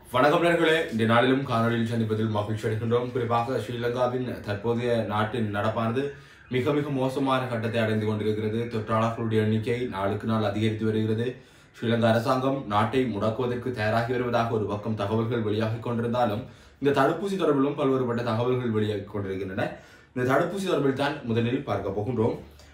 வணக்கம் நேர்களே இந்த நாளிலும் காணொலியில் சந்திப்பதில் மகிழ்ச்சி அடைகின்றோம் குறிப்பாக ஸ்ரீலங்காவின் தற்போதைய நாட்டின் நடப்பானது மிக மிக மோசமான கட்டத்தை அடைந்து கொண்டிருக்கிறது தொற்றாளர்களுடைய எண்ணிக்கை நாளுக்கு நாள் அதிகரித்து வருகிறது ஸ்ரீலங்கா அரசாங்கம் நாட்டை முடக்குவதற்கு தயாராகி வருவதாக ஒரு பக்கம் தகவல்கள் வெளியாகிக் கொண்டிருந்தாலும் இந்த தடுப்பூசி தொடர்பிலும் பல்வேறுபட்ட தகவல்கள் வெளியாகிக் கொண்டிருக்கின்றன இந்த தடுப்பூசி தொடர்பில் தான் முதலில் பார்க்க போகின்றோம்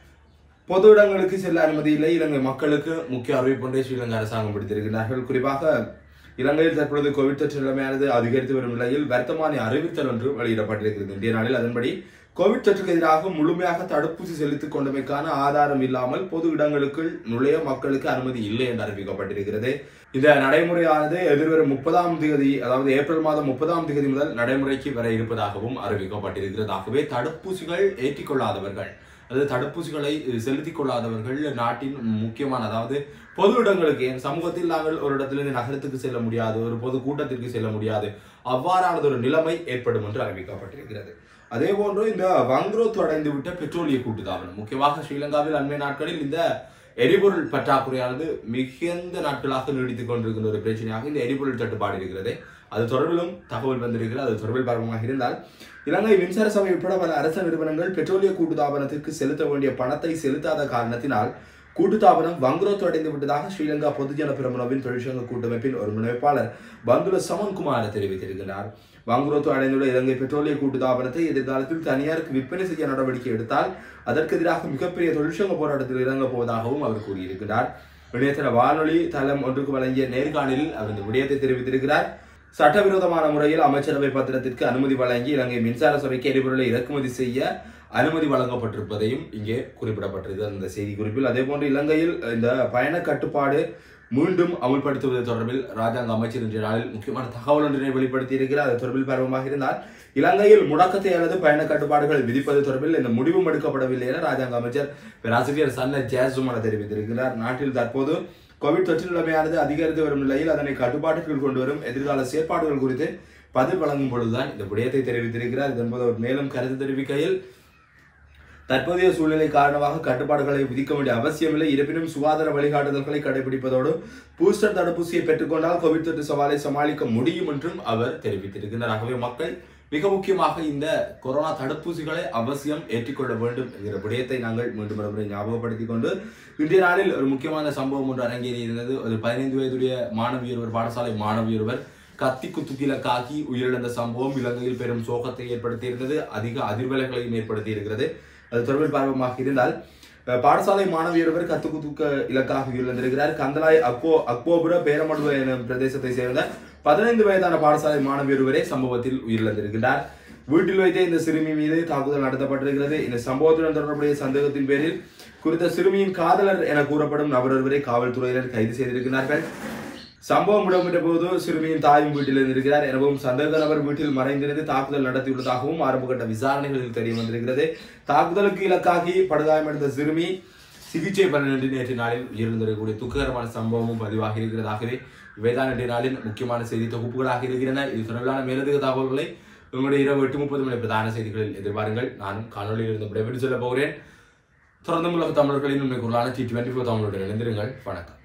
பொது இடங்களுக்கு செல்ல அனுமதி இல்லை இலங்கை மக்களுக்கு முக்கிய அறிவிப்பு ஒன்றை ஸ்ரீலங்கா அரசாங்கம் விடுத்திருக்கிறார்கள் குறிப்பாக இலங்கையில் தற்பொழுது கோவிட் தொற்று நிலைமையானது அதிகரித்து வரும் நிலையில் வர்த்தமானி அறிவித்தல் ஒன்று வெளியிடப்பட்டிருக்கிறது இன்றைய நாளில் அதன்படி கோவிட் தொற்றுக்கு எதிராக முழுமையாக தடுப்பூசி செலுத்திக் கொண்டமைக்கான ஆதாரம் இல்லாமல் பொது இடங்களுக்குள் நுழைய மக்களுக்கு அனுமதி இல்லை என்று அறிவிக்கப்பட்டிருக்கிறது இந்த நடைமுறையானது எதிர்வரும் முப்பதாம் தேதி அதாவது ஏப்ரல் மாதம் முப்பதாம் தேதி முதல் நடைமுறைக்கு வர இருப்பதாகவும் அறிவிக்கப்பட்டிருக்கிறது ஆகவே தடுப்பூசிகள் ஏற்றிக்கொள்ளாதவர்கள் அதாவது தடுப்பூசிகளை செலுத்திக் கொள்ளாதவர்கள் நாட்டின் முக்கியமான அதாவது பொது இடங்களுக்கு என் சமூகத்தில் நாங்கள் ஒரு இடத்திலிருந்து நகரத்துக்கு செல்ல முடியாது ஒரு பொது கூட்டத்திற்கு செல்ல முடியாது அவ்வாறானது ஒரு நிலைமை ஏற்படும் என்று அறிவிக்கப்பட்டிருக்கிறது அதே போன்று இந்த வங்குரோத்து அடைந்து விட்ட பெட்ரோலிய கூட்டுத்தாபனம் முக்கியமாக ஸ்ரீலங்காவில் அண்மை நாட்களில் இந்த எரிபொருள் பற்றாக்குறையானது மிகுந்த நாட்களாக நீடித்துக் கொண்டிருக்கின்ற ஒரு பிரச்சனையாக இந்த எரிபொருள் தட்டுப்பாடு இருக்கிறது அது தொடர்பிலும் தகவல் வந்திருக்கிறது அது தொடர்பில் பார்ப்பமாக இருந்தால் இலங்கை மின்சார சபை உட்பட பல அரச நிறுவனங்கள் பெட்ரோலிய கூட்டுத்தாபனத்திற்கு செலுத்த வேண்டிய பணத்தை செலுத்தாத காரணத்தினால் கூட்டுத்தாபனம் வங்குரோத்து அடைந்து விட்டதாக ஸ்ரீலங்கா பொதுஜன பிரமுனவின் தொழிற்சங்க கூட்டமைப்பின் ஒரு முனைப்பாளர் பந்துல சமன்குமார் தெரிவித்திருக்கிறார் வங்குரோத்து அடைந்துள்ள இலங்கை பெட்ரோலிய கூட்டுத்தாபனத்தை எதிர்காலத்தில் தனியாருக்கு விற்பனை செய்ய நடவடிக்கை எடுத்தால் அதற்கு எதிராக மிகப்பெரிய தொழிற்சங்க போராட்டத்தில் இறங்கப் போவதாகவும் அவர் கூறியிருக்கிறார் இணையதள வானொலி தளம் ஒன்றுக்கு வழங்கிய நேர்காணலில் அவர் இந்த விடயத்தை தெரிவித்திருக்கிறார் சட்டவிரோதமான முறையில் அமைச்சரவை பத்திரத்திற்கு அனுமதி வழங்கி இலங்கை மின்சார சபைக்கு எரிபொருளை இறக்குமதி செய்ய அனுமதி வழங்கப்பட்டிருப்பதையும் இங்கே குறிப்பிடப்பட்டிருக்கு அந்த செய்தி குறிப்பில் அதே போன்று இலங்கையில் இந்த பயண கட்டுப்பாடு மீண்டும் அமுல்படுத்துவது தொடர்பில் ராஜாங்க அமைச்சர் இன்றைய நாளில் முக்கியமான தகவல் ஒன்றினை வெளிப்படுத்தி இருக்கிறார் அது தொடர்பில் பருவமாக இருந்தால் இலங்கையில் முடக்கத்தை அல்லது பயண கட்டுப்பாடுகள் விதிப்பது தொடர்பில் இந்த முடிவும் எடுக்கப்படவில்லை என ராஜாங்க அமைச்சர் பேராசிரியர் சன்ன ஜேசுமன தெரிவித்திருக்கிறார் நாட்டில் தற்போது கோவிட் தொற்று நிலைமையானது அதிகரித்து வரும் நிலையில் அதனை கட்டுப்பாட்டுக்குள் கொண்டு வரும் எதிர்கால செயற்பாடுகள் குறித்து பதில் வழங்கும் பொழுதுதான் இந்த விடயத்தை தெரிவித்திருக்கிறார் இதன்போது அவர் மேலும் கருத்து தெரிவிக்கையில் தற்போதைய சூழ்நிலை காரணமாக கட்டுப்பாடுகளை விதிக்க வேண்டிய அவசியமில்லை இருப்பினும் சுகாதார வழிகாட்டுதல்களை கடைபிடிப்பதோடு பூஸ்டர் தடுப்பூசியை பெற்றுக்கொண்டால் கோவிட் தொற்று சவாலை சமாளிக்க முடியும் என்றும் அவர் தெரிவித்திருக்கிறார் ஆகவே மக்கள் மிக முக்கியமாக இந்த கொரோனா தடுப்பூசிகளை அவசியம் ஏற்றுக்கொள்ள வேண்டும் என்கிற விடயத்தை நாங்கள் மீண்டும் ஒரு முறை ஞாபகப்படுத்திக் கொண்டு இன்றைய நாளில் ஒரு முக்கியமான சம்பவம் ஒன்று அரங்கேறி இருந்தது ஒரு பதினைந்து வயதுடைய மாணவி ஒருவர் பாடசாலை மாணவி ஒருவர் கத்தி குத்துக்கிலக்காகி உயிரிழந்த சம்பவம் இலங்கையில் பெரும் சோகத்தை ஏற்படுத்தியிருந்தது அதிக அதிர்வலைகளையும் ஏற்படுத்தி இருக்கிறது அது தொடர்பில் பார்வமாக இருந்தால் பாடசாலை மாணவி ஒருவர் கத்து குத்துக்க இலக்காக உயிரிழந்திருக்கிறார் கந்தலாய் அக்கோ அக்போபுர பேரமடுவ எனும் பிரதேசத்தை சேர்ந்த பதினைந்து வயதான பாடசாலை மாணவி ஒருவரே சம்பவத்தில் உயிரிழந்திருக்கிறார் வீட்டில் வைத்தே இந்த சிறுமி மீது தாக்குதல் நடத்தப்பட்டிருக்கிறது இந்த சம்பவத்துடன் தொடர்புடைய சந்தேகத்தின் பேரில் குறித்த சிறுமியின் காதலர் என கூறப்படும் நபர் ஒருவரை காவல்துறையினர் கைது செய்திருக்கிறார்கள் சம்பவம் இடம்பெற்ற போது சிறுமியின் தாயும் வீட்டில் இருந்திருக்கிறார் எனவும் சந்தேக நபர் வீட்டில் மறைந்திருந்து தாக்குதல் நடத்தியுள்ளதாகவும் ஆரம்பகட்ட விசாரணைகளில் தெரிய வந்திருக்கிறது தாக்குதலுக்கு இலக்காகி படுகாயமடைந்த சிறுமி சிகிச்சை பலனின்றி நேற்று நாளில் உயிரிழந்திருக்கக்கூடிய துக்ககரமான சம்பவமும் பதிவாகி இருக்கிறதாகவே இவைதான் இன்றைய நாளின் முக்கியமான செய்தி தொகுப்புகளாக இருக்கின்றன இது தொடர்பான மேலதிக தகவல்களை உங்களுடைய இரவு எட்டு முப்பது மணி பிரதான செய்திகளில் எதிர்பாருங்கள் நானும் காணொலியில் இருந்து விடைபெற்று சொல்ல போகிறேன் தொடர்ந்து உலக தமிழர்களின் உண்மை குரலான டி டுவெண்ட்டி ஃபோர் தமிழுடன் இணைந்திருங்கள் வணக்கம்